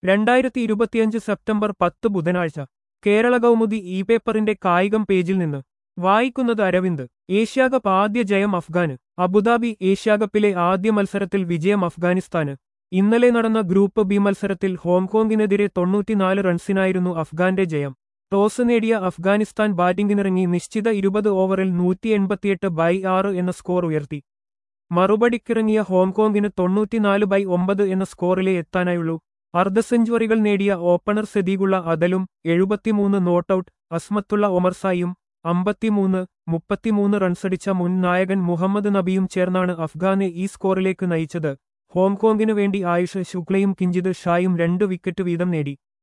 രണ്ടായിരത്തി ഇരുപത്തിയഞ്ച് സെപ്റ്റംബർ പത്ത് ബുധനാഴ്ച കേരള കൗമുദി ഇ പേപ്പറിന്റെ കായികം പേജിൽ നിന്ന് വായിക്കുന്നത് അരവിന്ദ് ഏഷ്യാകപ്പ് ആദ്യ ജയം അഫ്ഗാന് അബുദാബി ഏഷ്യാകപ്പിലെ ആദ്യ മത്സരത്തിൽ വിജയം അഫ്ഗാനിസ്ഥാന് ഇന്നലെ നടന്ന ഗ്രൂപ്പ് ബി മത്സരത്തിൽ ഹോങ്കോങ്ങിനെതിരെ തൊണ്ണൂറ്റിനാല് റൺസിനായിരുന്നു അഫ്ഗാന്റെ ജയം ടോസ് നേടിയ അഫ്ഗാനിസ്ഥാൻ ബാറ്റിംഗിനിറങ്ങി നിശ്ചിത ഇരുപത് ഓവറിൽ നൂറ്റി എൺപത്തിയെട്ട് ബൈ ആറ് എന്ന സ്കോർ ഉയർത്തി മറുപടിക്കിറങ്ങിയ ഹോങ്കോങ്ങിന് തൊണ്ണൂറ്റിനാല് ബൈ ഒമ്പത് എന്ന സ്കോറിലെ എത്താനായുള്ളൂ അർദ്ധ സെഞ്ചുറികൾ നേടിയ ഓപ്പണർ സെദീഗുള്ള അദലും എഴുപത്തിമൂന്ന് നോട്ടൌട്ട് അസ്മത്തുള്ള ഒമർസായും അമ്പത്തിമൂന്ന് മുപ്പത്തിമൂന്ന് റൺസടിച്ച മുൻ നായകൻ മുഹമ്മദ് നബിയും ചേർന്നാണ് അഫ്ഗാനെ ഈ സ്കോറിലേക്ക് നയിച്ചത് ഹോങ്കോങ്ങിനു വേണ്ടി ആയുഷ് ശുക്ലയും കിഞ്ചിത് ഷായും രണ്ട് വിക്കറ്റ് വീതം നേടി